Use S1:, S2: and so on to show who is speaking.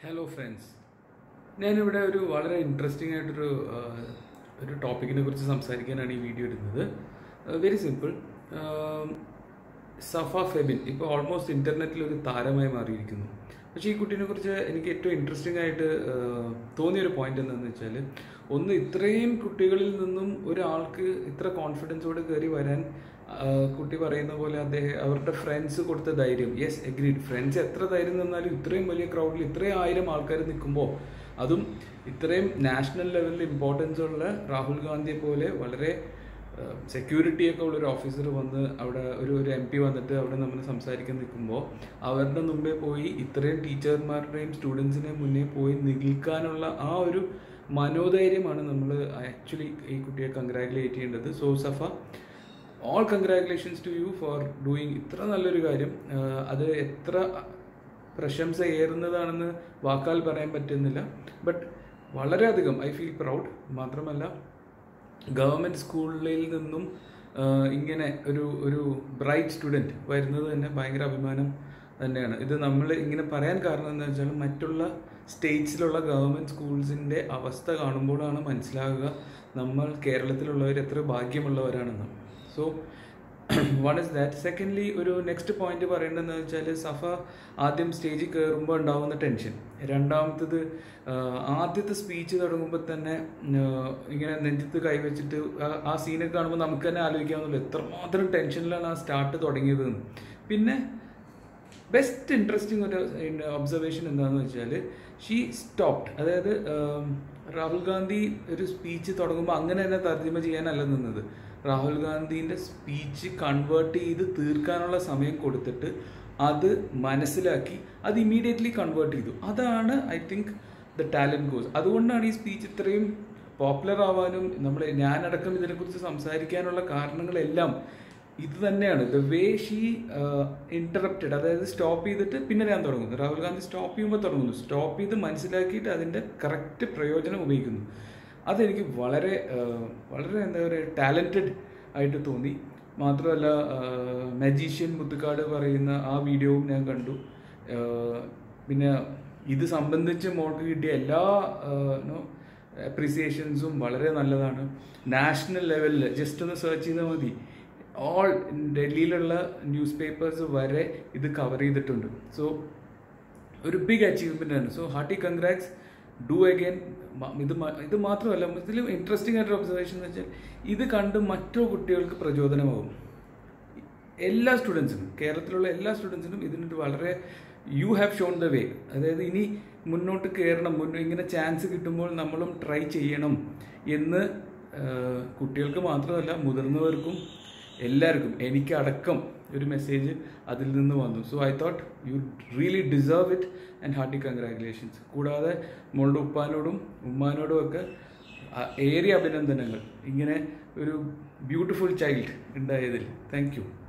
S1: hello friends ഞാനിവിടെ ഒരു വളരെ ഇൻട്രസ്റ്റിംഗ് ആയിട്ടൊരു ആ, ഒരു ടോപ്പിക്കിനെ കുറിച്ച് സംസാരിക്കാനാണ് ഈ വീഡിയോ ഇടുന്നത് വെരി സിമ്പിൾ സഫ ഫെബിൻ ഇപ്പോൾ ഓൾമോസ്റ്റ് ഇൻ്റർനെറ്റിൽ ഒരു താരമായി മാറിയിരിക്കുന്നു പക്ഷേ ഈ കുട്ടീനെ കുറിച്ച് എനിക്ക് ഏറ്റവും ഇൻട്രസ്റ്റിംഗ് ആയിട്ട് ആ, തോന്നിയൊരു പോയിന്റ് എന്താണെന്ന് വെച്ചാൽ ഒന്ന് ഇത്രയും കുട്ടികളിൽ നിന്നും ഒരാൾക്ക് ഇത്ര കോൺഫിഡൻസോട് കയറി വരാൻ ആ, കുട്ടി പറയുന്ന പോലെ അദ്ദേഹം അവരുടെ ഫ്രണ്ട്സ് കൊടുത്ത ധൈര്യം യെസ് എഗ്രീഡ് ഫ്രണ്ട്സ് എത്ര ധൈര്യം തന്നാലും ഇത്രയും വലിയ ക്രൗഡിൽ ഇത്രയും ആയിരം ആൾക്കാർ നിൽക്കുമ്പോൾ അതും ഇത്രയും നാഷണൽ ലെവലിൽ ഇമ്പോർട്ടൻസ് ഉള്ള രാഹുൽ ഗാന്ധിയെ പോലെ വളരെ സെക്യൂരിറ്റി ഒക്കെ ഉള്ള ഒരു ഓഫീസർ വന്ന് അവിടെ ഒരു ഒരു എം പി വന്നിട്ട് അവിടെ നമ്മൾ സംസാരിക്കാൻ നിൽക്കുമ്പോൾ അവരുടെ മുമ്പേ പോയി ഇത്രയും ടീച്ചർമാരുടെയും സ്റ്റുഡൻസിനെ മുന്നേ പോയി നിൽക്കാനുള്ള ആ ഒരു മനോധൈര്യമാണ് നമ്മൾ ആക്ച്വലി ഈ കുട്ടിയെ കൺഗ്രാറ്റുലേറ്റ് ചെയ്യേണ്ടത് so Safa all congratulations to you for doing ഇത്ര നല്ലൊരു കാര്യം ആഹ് അത് എത്ര പ്രശംസ ഏറുന്നതാണെന്ന് വാക്കാൽ പറയാൻ പറ്റുന്നില്ല ബട്ട് വളരെയധികം ഐ ഫീൽ പ്രൗഡ് മാത്രമല്ല ഗവൺമെൻറ് സ്കൂളിൽ നിന്നും ആഹ് ഇങ്ങനെ ഒരു ഒരു ബ്രൈറ്റ് സ്റ്റുഡൻറ്റ് വരുന്നത് തന്നെ ഭയങ്കര അഭിമാനം തന്നെയാണ് ഇത് നമ്മൾ ഇങ്ങനെ പറയാൻ കാരണം എന്താ വെച്ചാൽ മറ്റുള്ള സ്റ്റേറ്റ്സിലുള്ള ഗവൺമെൻറ് സ്കൂൾസിൻ്റെ അവസ്ഥ കാണുമ്പോഴാണ് മനസ്സിലാകുക നമ്മൾ കേരളത്തിലുള്ളവർ എത്ര ഭാഗ്യമുള്ളവരാണെന്ന് so one is that secondly ഒരു നെക്സ്റ്റ് പോയിന്റ് പറയേണ്ടതെന്ന് വെച്ചാൽ സഫ ആദ്യം സ്റ്റേജിൽ കയറുമ്പോൾ ഉണ്ടാവുന്ന ടെൻഷൻ രണ്ടാമത്തത് ആഹ് ആദ്യത്തെ സ്പീച്ച് തുടങ്ങുമ്പോൾ തന്നെ ആഹ് ഇങ്ങനെ നെഞ്ചത്ത് കൈവച്ചിട്ട് ആ- ആ സീനൊക്കെ കാണുമ്പോൾ നമുക്ക് തന്നെ ആലോചിക്കാവുന്നല്ലോ എത്രമാത്രം ടെൻഷനിലാണ് ആ സ്റ്റാർട്ട് തുടങ്ങിയതെന്ന് പിന്നെ ബെസ്റ്റ് ഇൻട്രസ്റ്റിംഗ് ഒരു ഒബ്സർവേഷൻ എന്താണെന്ന് വെച്ചാൽ ഷീ സ്റ്റോപ്ഡ് അതായത് ആം, രാഹുൽ ഗാന്ധി ഒരു സ്പീച്ച് തുടങ്ങുമ്പോൾ അങ്ങനെ തന്നെ തർജ്ജമ ചെയ്യാനല്ല നിന്നത് രാഹുൽ ഗാന്ധിൻ്റെ സ്പീച്ച് കൺവേർട്ട് ചെയ്ത് തീർക്കാനുള്ള സമയം കൊടുത്തിട്ട് അത് മനസ്സിലാക്കി അത് ഇമീഡിയറ്റ്ലി കൺവേർട്ട് ചെയ്തു അതാണ് I think the talent goes അതുകൊണ്ടാണ് ഈ സ്പീച്ച് ഇത്രയും പോപ്പുലർ ആവാനും നമ്മൾ ഞാനടക്കം ഇതിനെക്കുറിച്ച് സംസാരിക്കാനുള്ള കാരണങ്ങളെല്ലാം ഇത് തന്നെയാണ് ദ വേ ഷീ ഇന്ററപ്റ്റഡ് അതായത് സ്റ്റോപ്പ് ചെയ്തിട്ട് പിന്നെ ഞാൻ തുടങ്ങുന്നു രാഹുൽ ഗാന്ധി സ്റ്റോപ്പ് ചെയ്യുമ്പോൾ തുടങ്ങുന്നു സ്റ്റോപ്പ് ചെയ്ത് മനസ്സിലാക്കിയിട്ട് അതിൻ്റെ കറക്റ്റ് പ്രയോജനം ഉപയോഗിക്കുന്നു അതെനിക്ക് വളരെ ആ, വളരെ എന്താ പറയുക ടാലൻറ്റഡ് ആയിട്ട് തോന്നി മാത്രമല്ല മജീഷ്യൻ മുത്തുക്കാട് പറയുന്ന ആ വീഡിയോവും ഞാൻ കണ്ടു ആ, പിന്നെ ഇത് സംബന്ധിച്ച് മോൾക്ക് കിട്ടിയ എല്ലാ നോ അപ്രിസിയേഷൻസും വളരെ നല്ലതാണ് നാഷണൽ ലെവലിൽ ജസ്റ്റ് ഒന്ന് സെർച്ച് ചെയ്താൽ മതി ഓൾ ഡൽഹിയിലുള്ള ന്യൂസ് പേപ്പേഴ്സ് വരെ ഇത് കവർ ചെയ്തിട്ടുണ്ട് സോ ഒരു ബിഗ് അച്ചീവ്മെൻ്റ് ആണ് so hearty congrats do again ഇത് മ- ഇത് മാത്രമല്ല ഇതിൽ ഇൻട്രസ്റ്റിംഗ് ആയിട്ടൊരു ഒബ്സർവേഷൻ എന്ന് വെച്ചാൽ ഇത് കണ്ട് മറ്റു കുട്ടികൾക്ക് പ്രചോദനമാകും എല്ലാ സ്റ്റുഡൻസിനും കേരളത്തിലുള്ള എല്ലാ സ്റ്റുഡൻസിനും ഇതിനൊരു വളരെ you have shown the way അതായത് ഇനി മുന്നോട്ട് കയറണം മുന്നോ ഇങ്ങനെ ചാൻസ് കിട്ടുമ്പോൾ നമ്മളും ട്രൈ ചെയ്യണം എന്ന് ആ, കുട്ടികൾക്ക് മാത്രമല്ല മുതിർന്നവർക്കും എല്ലാവർക്കും എനിക്കടക്കം ഒരു മെസ്സേജ് അതിൽ നിന്ന് വന്നു so I thought you really deserve it and hearty congratulations കൂടാതെ മോളുടെ ഉപ്പാനോടും ഉമ്മാനോടും ഒക്കെ ആ- ഏറിയ അഭിനന്ദനങ്ങൾ ഇങ്ങനെ ഒരു ബ്യൂട്ടിഫുൾ ചൈൽഡ് ഉണ്ടായതിൽ താങ്ക് യു